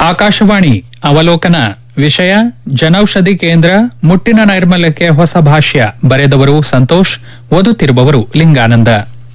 ಆಕಾಶವಾಣಿ ಅವಲೋಕನ ವಿಷಯ ಜನೌಷಧಿ ಕೇಂದ್ರ ಮುಟ್ಟಿನ ನೈರ್ಮಲ್ಯಕ್ಕೆ ಹೊಸ ಭಾಷ್ಯ ಬರೆದವರು ಸಂತೋಷ್ ಓದುತ್ತಿರುವವರು ಲಿಂಗಾನಂದ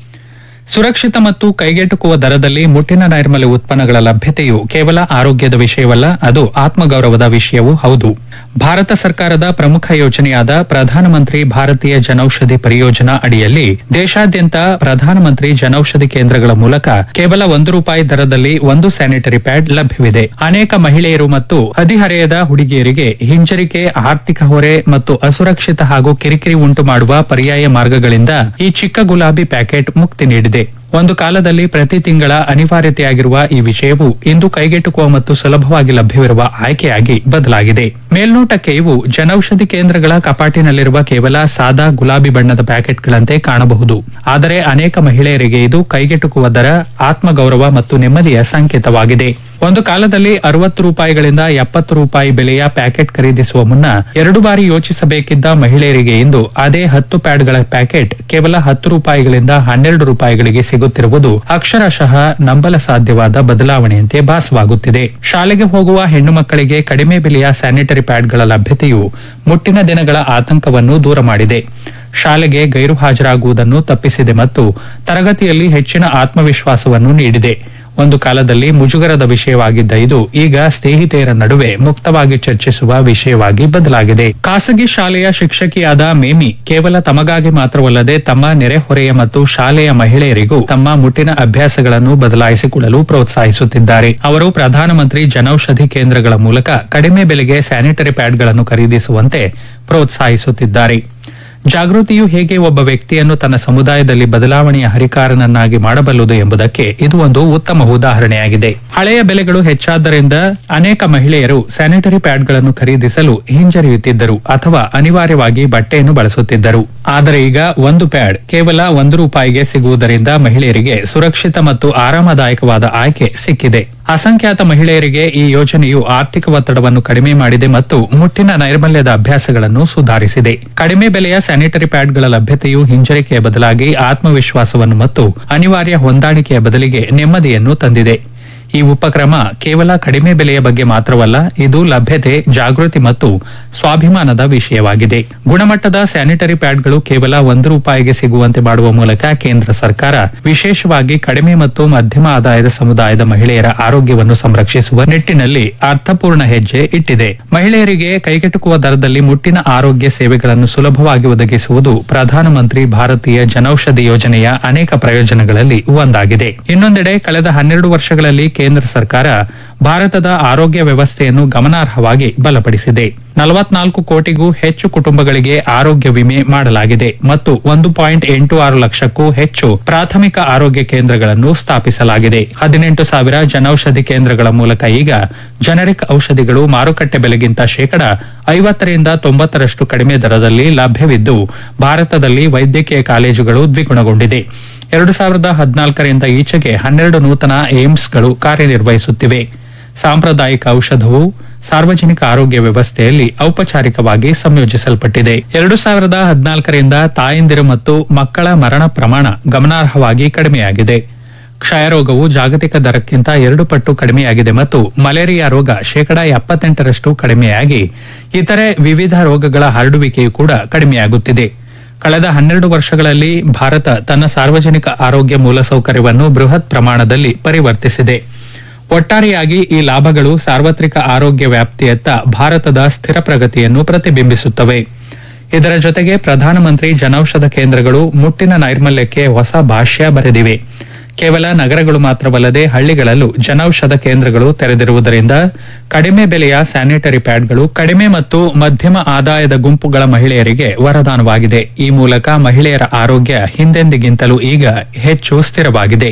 ಸುರಕ್ಷಿತ ಮತ್ತು ಕೈಗೆಟುಕುವ ದರದಲ್ಲಿ ಮುಟ್ಟಿನ ನೈರ್ಮಲ್ಯ ಉತ್ಪನ್ನಗಳ ಲಭ್ಯತೆಯು ಕೇವಲ ಆರೋಗ್ಯದ ವಿಷಯವಲ್ಲ ಅದು ಆತ್ಮಗೌರವದ ವಿಷಯವೂ ಹೌದು ಭಾರತ ಸರ್ಕಾರದ ಪ್ರಮುಖ ಯೋಜನೆಯಾದ ಪ್ರಧಾನಮಂತ್ರಿ ಭಾರತೀಯ ಜನೌಷಧಿ ಪರಿಯೋಜನಾ ಅಡಿಯಲ್ಲಿ ದೇಶಾದ್ಯಂತ ಪ್ರಧಾನಮಂತ್ರಿ ಜನೌಷಧಿ ಕೇಂದ್ರಗಳ ಮೂಲಕ ಕೇವಲ ಒಂದು ರೂಪಾಯಿ ದರದಲ್ಲಿ ಒಂದು ಸ್ಯಾನಿಟರಿ ಪ್ಯಾಡ್ ಲಭ್ಯವಿದೆ ಅನೇಕ ಮಹಿಳೆಯರು ಮತ್ತು ಹದಿಹರೆಯದ ಹುಡುಗಿಯರಿಗೆ ಹಿಂಜರಿಕೆ ಆರ್ಥಿಕ ಹೊರೆ ಮತ್ತು ಅಸುರಕ್ಷಿತ ಹಾಗೂ ಕಿರಿಕಿರಿ ಉಂಟು ಮಾಡುವ ಪರ್ಯಾಯ ಮಾರ್ಗಗಳಿಂದ ಈ ಚಿಕ್ಕ ಗುಲಾಬಿ ಪ್ಯಾಕೆಟ್ ಮುಕ್ತಿ ನೀಡಿದೆ ಒಂದು ಕಾಲದಲ್ಲಿ ಪ್ರತಿ ತಿಂಗಳ ಅನಿವಾರ್ಯತೆಯಾಗಿರುವ ಈ ವಿಷಯವು ಇಂದು ಕೈಗೆಟುಕುವ ಮತ್ತು ಸುಲಭವಾಗಿ ಲಭ್ಯವಿರುವ ಆಯ್ಕೆಯಾಗಿ ಬದಲಾಗಿದೆ ಮೇಲ್ನೋಟಕ್ಕೆ ಇವು ಜನೌಷಧಿ ಕೇಂದ್ರಗಳ ಕಪಾಟಿನಲ್ಲಿರುವ ಕೇವಲ ಸಾದಾ ಗುಲಾಬಿ ಬಣ್ಣದ ಪ್ಯಾಕೆಟ್ಗಳಂತೆ ಕಾಣಬಹುದು ಆದರೆ ಅನೇಕ ಮಹಿಳೆಯರಿಗೆ ಇದು ಕೈಗೆಟುಕುವ ದರ ಆತ್ಮಗೌರವ ಮತ್ತು ನೆಮ್ಮದಿಯ ಸಂಕೇತವಾಗಿದೆ ಒಂದು ಕಾಲದಲ್ಲಿ ಅರವತ್ತು ರೂಪಾಯಿಗಳಿಂದ ಎಪ್ಪತ್ತು ರೂಪಾಯಿ ಬೆಲೆಯ ಪ್ಯಾಕೆಟ್ ಖರೀದಿಸುವ ಮುನ್ನ ಎರಡು ಬಾರಿ ಯೋಚಿಸಬೇಕಿದ್ದ ಮಹಿಳೆಯರಿಗೆ ಇಂದು ಅದೇ ಹತ್ತು ಪ್ಯಾಡ್ಗಳ ಪ್ಯಾಕೆಟ್ ಕೇವಲ ಹತ್ತು ರೂಪಾಯಿಗಳಿಂದ ಹನ್ನೆರಡು ರೂಪಾಯಿಗಳಿಗೆ ಸಿಗುತ್ತಿರುವುದು ಅಕ್ಷರಶಃ ನಂಬಲ ಸಾಧ್ಯವಾದ ಬದಲಾವಣೆಯಂತೆ ಭಾಸವಾಗುತ್ತಿದೆ ಶಾಲೆಗೆ ಹೋಗುವ ಹೆಣ್ಣು ಮಕ್ಕಳಿಗೆ ಕಡಿಮೆ ಬೆಲೆಯ ಸ್ಯಾನಿಟರಿ ಪ್ಯಾಡ್ಗಳ ಲಭ್ಯತೆಯು ಮುಟ್ಟಿನ ದಿನಗಳ ಆತಂಕವನ್ನು ದೂರ ಮಾಡಿದೆ ಶಾಲೆಗೆ ಗೈರು ಹಾಜರಾಗುವುದನ್ನು ತಪ್ಪಿಸಿದೆ ಮತ್ತು ತರಗತಿಯಲ್ಲಿ ಹೆಚ್ಚಿನ ಆತ್ಮವಿಶ್ವಾಸವನ್ನು ನೀಡಿದೆ ಒಂದು ಕಾಲದಲ್ಲಿ ಮುಜುಗರದ ವಿಷಯವಾಗಿದ್ದ ಇದು ಈಗ ಸ್ನೇಹಿತೆಯರ ನಡುವೆ ಮುಕ್ತವಾಗಿ ಚರ್ಚಿಸುವ ವಿಷಯವಾಗಿ ಬದಲಾಗಿದೆ ಖಾಸಗಿ ಶಾಲೆಯ ಶಿಕ್ಷಕಿಯಾದ ಮೇಮಿ ಕೇವಲ ತಮಗಾಗಿ ಮಾತ್ರವಲ್ಲದೆ ತಮ್ಮ ನೆರೆಹೊರೆಯ ಮತ್ತು ಶಾಲೆಯ ಮಹಿಳೆಯರಿಗೂ ತಮ್ಮ ಮುಟ್ಟಿನ ಅಭ್ಯಾಸಗಳನ್ನು ಬದಲಾಯಿಸಿಕೊಳ್ಳಲು ಪ್ರೋತ್ಸಾಹಿಸುತ್ತಿದ್ದಾರೆ ಅವರು ಪ್ರಧಾನಮಂತ್ರಿ ಜನೌಷಧಿ ಕೇಂದ್ರಗಳ ಮೂಲಕ ಕಡಿಮೆ ಬೆಲೆಗೆ ಸ್ಯಾನಿಟರಿ ಪ್ಯಾಡ್ಗಳನ್ನು ಖರೀದಿಸುವಂತೆ ಪ್ರೋತ್ಸಾಹಿಸುತ್ತಿದ್ದಾರೆ ಜಾಗೃತಿಯು ಹೇಗೆ ಒಬ್ಬ ವ್ಯಕ್ತಿಯನ್ನು ತನ್ನ ಸಮುದಾಯದಲ್ಲಿ ಬದಲಾವಣೆಯ ಹರಿಕಾರನನ್ನಾಗಿ ಮಾಡಬಲ್ಲದು ಎಂಬುದಕ್ಕೆ ಇದು ಒಂದು ಉತ್ತಮ ಉದಾಹರಣೆಯಾಗಿದೆ ಹಳೆಯ ಬೆಲೆಗಳು ಹೆಚ್ಚಾದ್ದರಿಂದ ಅನೇಕ ಮಹಿಳೆಯರು ಸ್ಯಾನಿಟರಿ ಪ್ಯಾಡ್ಗಳನ್ನು ಖರೀದಿಸಲು ಹಿಂಜರಿಯುತ್ತಿದ್ದರು ಅಥವಾ ಅನಿವಾರ್ಯವಾಗಿ ಬಟ್ಟೆಯನ್ನು ಬಳಸುತ್ತಿದ್ದರು ಆದರೆ ಈಗ ಒಂದು ಪ್ಯಾಡ್ ಕೇವಲ ಒಂದು ರೂಪಾಯಿಗೆ ಸಿಗುವುದರಿಂದ ಮಹಿಳೆಯರಿಗೆ ಸುರಕ್ಷಿತ ಮತ್ತು ಆರಾಮದಾಯಕವಾದ ಆಯ್ಕೆ ಸಿಕ್ಕಿದೆ ಅಸಂಖ್ಯಾತ ಮಹಿಳೆಯರಿಗೆ ಈ ಯೋಜನೆಯು ಆರ್ಥಿಕ ಒತ್ತಡವನ್ನು ಕಡಿಮೆ ಮಾಡಿದೆ ಮತ್ತು ಮುಟ್ಟಿನ ನೈರ್ಮಲ್ಯದ ಅಭ್ಯಾಸಗಳನ್ನು ಸುಧಾರಿಸಿದೆ ಕಡಿಮೆ ಬೆಲೆಯ ಸ್ಯಾನಿಟರಿ ಪ್ಯಾಡ್ಗಳ ಲಭ್ಯತೆಯು ಹಿಂಜರಿಕೆಯ ಬದಲಾಗಿ ಆತ್ಮವಿಶ್ವಾಸವನ್ನು ಮತ್ತು ಅನಿವಾರ್ಯ ಹೊಂದಾಣಿಕೆಯ ಬದಲಿಗೆ ನೆಮ್ಮದಿಯನ್ನು ತಂದಿದೆ ಈ ಉಪಕ್ರಮ ಕೇವಲ ಕಡಿಮೆ ಬೆಲೆಯ ಬಗ್ಗೆ ಮಾತ್ರವಲ್ಲ ಇದು ಲಭ್ಯತೆ ಜಾಗೃತಿ ಮತ್ತು ಸ್ವಾಭಿಮಾನದ ವಿಷಯವಾಗಿದೆ ಗುಣಮಟ್ಟದ ಸ್ಯಾನಿಟರಿ ಪ್ಯಾಡ್ಗಳು ಕೇವಲ ಒಂದು ರೂಪಾಯಿಗೆ ಸಿಗುವಂತೆ ಮಾಡುವ ಮೂಲಕ ಕೇಂದ್ರ ಸರ್ಕಾರ ವಿಶೇಷವಾಗಿ ಕಡಿಮೆ ಮತ್ತು ಮಧ್ಯಮ ಆದಾಯದ ಸಮುದಾಯದ ಮಹಿಳೆಯರ ಆರೋಗ್ಯವನ್ನು ಸಂರಕ್ಷಿಸುವ ನಿಟ್ಟಿನಲ್ಲಿ ಅರ್ಥಪೂರ್ಣ ಹೆಜ್ಜೆ ಇಟ್ಟಿದೆ ಮಹಿಳೆಯರಿಗೆ ಕೈಗೆಟುಕುವ ದರದಲ್ಲಿ ಮುಟ್ಟಿನ ಆರೋಗ್ಯ ಸೇವೆಗಳನ್ನು ಸುಲಭವಾಗಿ ಒದಗಿಸುವುದು ಪ್ರಧಾನಮಂತ್ರಿ ಭಾರತೀಯ ಜನೌಷಧಿ ಯೋಜನೆಯ ಅನೇಕ ಪ್ರಯೋಜನಗಳಲ್ಲಿ ಒಂದಾಗಿದೆ ಇನ್ನೊಂದೆಡೆ ಕಳೆದ ಹನ್ನೆರಡು ವರ್ಷಗಳಲ್ಲಿ ಕೇಂದ್ರ ಸರ್ಕಾರ ಭಾರತದ ಆರೋಗ್ಯ ವ್ಯವಸ್ಥೆಯನ್ನು ಗಮನಾರ್ಹವಾಗಿ ಬಲಪಡಿಸಿದೆ ನಲವತ್ನಾಲ್ಕು ಕೋಟಿಗೂ ಹೆಚ್ಚು ಕುಟುಂಬಗಳಿಗೆ ಆರೋಗ್ಯ ವಿಮೆ ಮಾಡಲಾಗಿದೆ ಮತ್ತು ಒಂದು ಪಾಯಿಂಟ್ ಎಂಟು ಆರು ಲಕ್ಷಕ್ಕೂ ಹೆಚ್ಚು ಪ್ರಾಥಮಿಕ ಆರೋಗ್ಯ ಕೇಂದ್ರಗಳನ್ನು ಸ್ಥಾಪಿಸಲಾಗಿದೆ ಹದಿನೆಂಟು ಸಾವಿರ ಜನೌಷಧಿ ಕೇಂದ್ರಗಳ ಮೂಲಕ ಈಗ ಜನರಿಕ್ ಔಷಧಿಗಳು ಮಾರುಕಟ್ಟೆ ಬೆಲೆಗಿಂತ ಶೇಕಡ ಐವತ್ತರಿಂದ ತೊಂಬತ್ತರಷ್ಟು ಕಡಿಮೆ ದರದಲ್ಲಿ ಲಭ್ಯವಿದ್ದು ಭಾರತದಲ್ಲಿ ವೈದ್ಯಕೀಯ ಕಾಲೇಜುಗಳು ದ್ವಿಗುಣಗೊಂಡಿದೆ ಎರಡು ಸಾವಿರದ ಹದಿನಾಲ್ಕರಿಂದ ಈಚೆಗೆ ಹನ್ನೆರಡು ನೂತನ ಏಮ್ಸ್ಗಳು ಕಾರ್ಯನಿರ್ವಹಿಸುತ್ತಿವೆ ಸಾಂಪ್ರದಾಯಿಕ ಔಷಧವು ಸಾರ್ವಜನಿಕ ಆರೋಗ್ಯ ವ್ಯವಸ್ಥೆಯಲ್ಲಿ ಔಪಚಾರಿಕವಾಗಿ ಸಂಯೋಜಿಸಲ್ಪಟ್ಟಿದೆ ಎರಡು ಸಾವಿರದ ಹದಿನಾಲ್ಕರಿಂದ ತಾಯಂದಿರು ಮತ್ತು ಮಕ್ಕಳ ಮರಣ ಪ್ರಮಾಣ ಗಮನಾರ್ಹವಾಗಿ ಕಡಿಮೆಯಾಗಿದೆ ಕ್ಷಯರೋಗವು ಜಾಗತಿಕ ದರಕ್ಕಿಂತ ಎರಡು ಪಟ್ಟು ಕಡಿಮೆಯಾಗಿದೆ ಮತ್ತು ಮಲೇರಿಯಾ ರೋಗ ಶೇಕಡ ಎಪ್ಪತ್ತೆಂಟರಷ್ಟು ಕಡಿಮೆಯಾಗಿ ಇತರೆ ವಿವಿಧ ರೋಗಗಳ ಹರಡುವಿಕೆಯೂ ಕೂಡ ಕಡಿಮೆಯಾಗುತ್ತಿದೆ ಕಳೆದ ಹನ್ನೆರಡು ವರ್ಷಗಳಲ್ಲಿ ಭಾರತ ತನ್ನ ಸಾರ್ವಜನಿಕ ಆರೋಗ್ಯ ಮೂಲಸೌಕರ್ಯವನ್ನು ಬೃಹತ್ ಪ್ರಮಾಣದಲ್ಲಿ ಪರಿವರ್ತಿಸಿದೆ ಒಟ್ಟಾರೆಯಾಗಿ ಈ ಲಾಭಗಳು ಸಾರ್ವತ್ರಿಕ ಆರೋಗ್ಯ ವ್ಯಾಪ್ತಿಯತ್ತ ಭಾರತದ ಸ್ಥಿರ ಪ್ರಗತಿಯನ್ನು ಪ್ರತಿಬಿಂಬಿಸುತ್ತವೆ ಇದರ ಜೊತೆಗೆ ಪ್ರಧಾನಮಂತ್ರಿ ಜನೌಷಧ ಕೇಂದ್ರಗಳು ಮುಟ್ಟಿನ ನೈರ್ಮಲ್ಯಕ್ಕೆ ಹೊಸ ಭಾಷ್ಯ ಬರೆದಿವೆ ಕೇವಲ ನಗರಗಳು ಮಾತ್ರವಲ್ಲದೆ ಹಳ್ಳಿಗಳಲ್ಲೂ ಜನೌಷಧ ಕೇಂದ್ರಗಳು ತೆರೆದಿರುವುದರಿಂದ ಕಡಿಮೆ ಬೆಲೆಯ ಸ್ಯಾನಿಟರಿ ಪ್ಯಾಡ್ಗಳು ಕಡಿಮೆ ಮತ್ತು ಮಧ್ಯಮ ಆದಾಯದ ಗುಂಪುಗಳ ಮಹಿಳೆಯರಿಗೆ ವರದಾನವಾಗಿದೆ ಈ ಮೂಲಕ ಮಹಿಳೆಯರ ಆರೋಗ್ಯ ಹಿಂದೆಂದಿಗಿಂತಲೂ ಈಗ ಹೆಚ್ಚು ಸ್ಥಿರವಾಗಿದೆ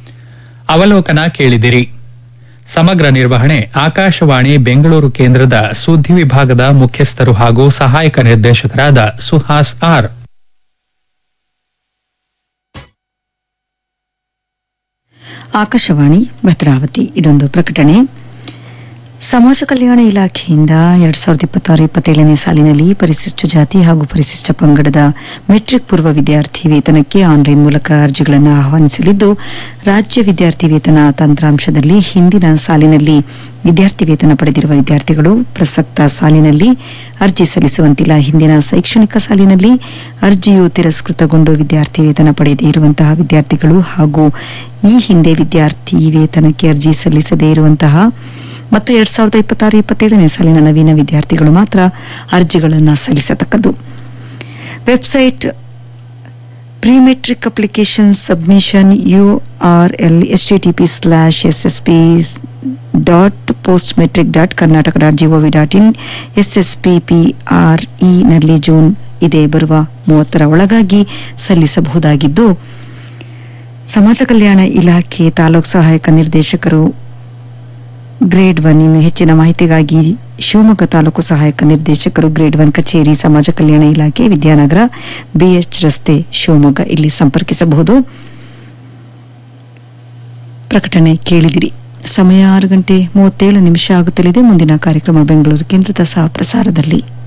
ಅವಲೋಕನ ಕೇಳಿದಿರಿ ಸಮಗ್ರ ನಿರ್ವಹಣೆ ಆಕಾಶವಾಣಿ ಬೆಂಗಳೂರು ಕೇಂದ್ರದ ಸುದ್ದಿ ವಿಭಾಗದ ಮುಖ್ಯಸ್ಥರು ಹಾಗೂ ಸಹಾಯಕ ನಿರ್ದೇಶಕರಾದ ಸುಹಾಸ್ ಆರ್ ಆಕಾಶವಾಣಿ ಭದ್ರಾವತಿ ಇದೊಂದು ಪ್ರಕಟಣೆ ಸಮಾಜ ಕಲ್ಯಾಣ ಇಲಾಖೆಯಿಂದ ಎರಡ್ ಸಾವಿರದ ಇಪ್ಪತ್ತಾರು ಇಪ್ಪತ್ತೇಳನೇ ಸಾಲಿನಲ್ಲಿ ಪರಿಶಿಷ್ಟ ಜಾತಿ ಹಾಗೂ ಪರಿಶಿಷ್ಟ ಪಂಗಡದ ಮೆಟ್ರಿಕ್ ಪೂರ್ವ ವಿದ್ಯಾರ್ಥಿ ವೇತನಕ್ಕೆ ಆನ್ಲೈನ್ ಮೂಲಕ ಅರ್ಜಿಗಳನ್ನು ಆಹ್ವಾನಿಸಲಿದ್ದು ರಾಜ್ಯ ವಿದ್ಯಾರ್ಥಿ ವೇತನ ತಂತ್ರಾಂಶದಲ್ಲಿ ಹಿಂದಿನ ಸಾಲಿನಲ್ಲಿ ವಿದ್ಯಾರ್ಥಿ ವೇತನ ಪಡೆದಿರುವ ವಿದ್ಯಾರ್ಥಿಗಳು ಪ್ರಸಕ್ತ ಸಾಲಿನಲ್ಲಿ ಅರ್ಜಿ ಸಲ್ಲಿಸುವಂತಿಲ್ಲ ಹಿಂದಿನ ಶೈಕ್ಷಣಿಕ ಸಾಲಿನಲ್ಲಿ ಅರ್ಜಿಯು ತಿರಸ್ಕೃತಗೊಂಡು ವಿದ್ಯಾರ್ಥಿ ವೇತನ ಪಡೆಯದೇ ಇರುವಂತಹ ವಿದ್ಯಾರ್ಥಿಗಳು ಹಾಗೂ ಈ ಹಿಂದೆ ವಿದ್ಯಾರ್ಥಿ ವೇತನಕ್ಕೆ ಅರ್ಜಿ ಸಲ್ಲಿಸದೇ ಇರುವಂತಹ ಮತ್ತು ಎರಡ್ ಸಾವಿರದ ಇಪ್ಪತ್ತಾರು ಇಪ್ಪತ್ತೇಳನೇ ಸಾಲಿನ ನವೀನ ವಿದ್ಯಾರ್ಥಿಗಳು ಮಾತ್ರ ಅರ್ಜಿಗಳನ್ನು ಸಲ್ಲಿಸತಕ್ಕದ್ದು website prematric application submission U R L S T T P slash S S P dot post matric dot Karnataka dot G O V dot in S S P P R E ನಲ್ಲಿ ಜೂನ್ ಇದೇ ಬರುವ ಮೂವತ್ತರ ಒಳಗಾಗಿ ಸಲ್ಲಿಸಬಹುದಾಗಿದ್ದು ಸಮಾಜ ಕಲ್ಯಾಣ ಇಲಾಖೆ ತಾಲೂಕು ಸಹಾಯಕ ನಿರ್ದೇಶಕರು ಗ್ರೇಡ್ ಒನ್ ಇನ್ನು ಹೆಚ್ಚಿನ ಮಾಹಿತಿಗಾಗಿ ಶಿವಮೊಗ್ಗ ತಾಲೂಕು ಸಹಾಯಕ ನಿರ್ದೇಶಕರು ಗ್ರೇಡ್ ಒನ್ ಕಚೇರಿ ಸಮಾಜ ಕಲ್ಯಾಣ ಇಲಾಖೆ ವಿದ್ಯಾನಗರ ಬಿಎಚ್ ರಸ್ತೆ ಶಿವಮೊಗ್ಗ ಇಲ್ಲಿ ಸಂಪರ್ಕಿಸಬಹುದು ಪ್ರಕಟಣೆ ಕೇಳಿದಿರಿ ಸಮಯ ಆರು ಗಂಟೆ ಮೂವತ್ತೇಳು ನಿಮಿಷ ಆಗುತ್ತಲಿದೆ ಮುಂದಿನ ಕಾರ್ಯಕ್ರಮ ಬೆಂಗಳೂರು ಕೇಂದ್ರದ ಸಹ ಪ್ರಸಾರದಲ್ಲಿ